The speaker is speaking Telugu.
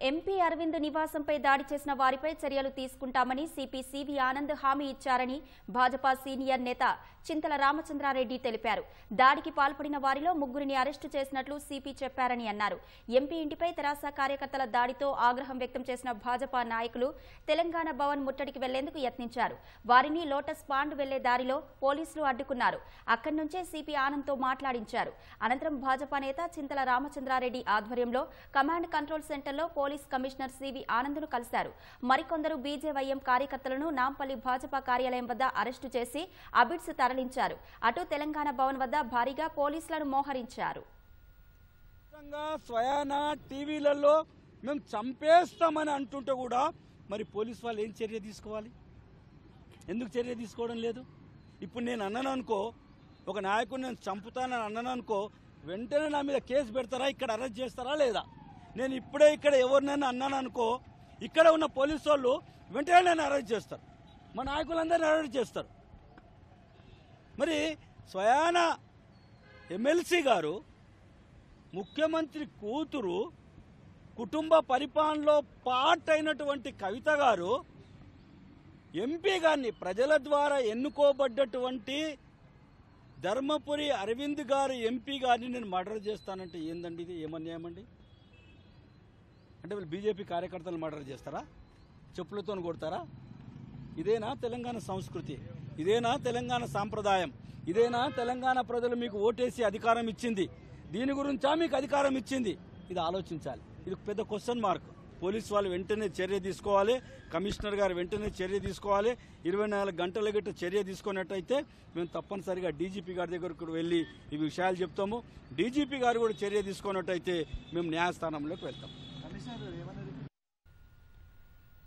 ఎంపీ అరవింద్ నివాసంపై దాడి చేసిన వారిపై చర్యలు తీసుకుంటామని సిపి సివి ఆనంద్ హామీ ఇచ్చారని భాజపా సీనియర్ నేత చింతల రామచంద్రారెడ్డి తెలిపారు దాడికి పాల్పడిన వారిలో ముగ్గురిని అరెస్టు చేసినట్లు సిపి చెప్పారని అన్నారు ఎంపీ ఇంటిపై తెరాస కార్యకర్తల దాడితో ఆగ్రహం వ్యక్తం చేసిన భాజపా నాయకులు తెలంగాణ భవన్ ముట్టడికి వెళ్లేందుకు యత్నించారు వారిని లోటస్ పాండ్ వెళ్లే దారిలో పోలీసులు అడ్డుకున్నారు అక్కడి నుంచే సిపి ఆనంద్తో మాట్లాడించారు అనంతరం భాజపా నేత చింతల రామచంద్రారెడ్డి ఆధ్వర్యంలో కమాండ్ కంట్రోల్ సెంటర్లో పోలీస్ కమిషనర్ సివి ఆనంద్ను కలిశారు మరికొందరు బీజేవైఎం కార్యకర్తలను నాంపల్లి భాజపా కార్యాలయం వద్ద అరెస్టు చేసి అబిడ్స్ తరలించారు అటు తెలంగాణ భవన్ వద్ద భారీగా పోలీసులను మోహరించారు ఖచ్చితంగా స్వయాన టీవీలలో మేము చంపేస్తామని అంటుంటే కూడా మరి పోలీస్ వాళ్ళు ఏం చర్య తీసుకోవాలి ఎందుకు చర్య తీసుకోవడం లేదు ఇప్పుడు నేను అన్నాను అనుకో ఒక నాయకుడిని నేను చంపుతానని అన్నాను అనుకో వెంటనే నా మీద కేసు పెడతారా ఇక్కడ అరెస్ట్ చేస్తారా లేదా నేను ఇప్పుడే ఇక్కడ ఎవరినైనా అన్నాను అనుకో ఇక్కడ ఉన్న పోలీసు వాళ్ళు వెంటనే నన్ను అరెస్ట్ చేస్తారు మా నాయకులందరినీ అరెస్ట్ చేస్తారు మరి స్వయాన ఎమ్మెల్సీ గారు ముఖ్యమంత్రి కూతురు కుటుంబ పరిపాలనలో పార్ట్ అయినటువంటి కవిత గారు ఎంపీ గారిని ప్రజల ద్వారా ఎన్నుకోబడ్డటువంటి ధర్మపురి అరవింద్ గారు ఎంపీ గారిని నేను మర్డర్ చేస్తానంటే ఏందండి ఇది ఏమన్యాయం అండి అంటే వీళ్ళు బీజేపీ కార్యకర్తలు మర్డర్ చేస్తారా చెప్పులతో కొడతారా ఇదేనా తెలంగాణ సంస్కృతి ఇదేనా తెలంగాణ సాంప్రదాయం ఇదేనా తెలంగాణ ప్రజలు మీకు ఓటేసి అధికారం ఇచ్చింది దీని గురించా మీకు అధికారం ఇచ్చింది ఇది ఆలోచించాలి ఇది పెద్ద క్వశ్చన్ మార్క్ పోలీస్ వాళ్ళు వెంటనే చర్య తీసుకోవాలి కమిషనర్ గారు వెంటనే చర్య తీసుకోవాలి ఇరవై నాలుగు గంటల గట్ట చర్య తీసుకున్నట్టయితే మేము తప్పనిసరిగా డీజీపీ గారి దగ్గరకు వెళ్ళి ఈ విషయాలు చెప్తాము డీజీపీ గారు కూడా చర్య తీసుకున్నట్టయితే మేము న్యాయస్థానంలోకి వెళ్తాం కమిషనర్ ఏమన్నారు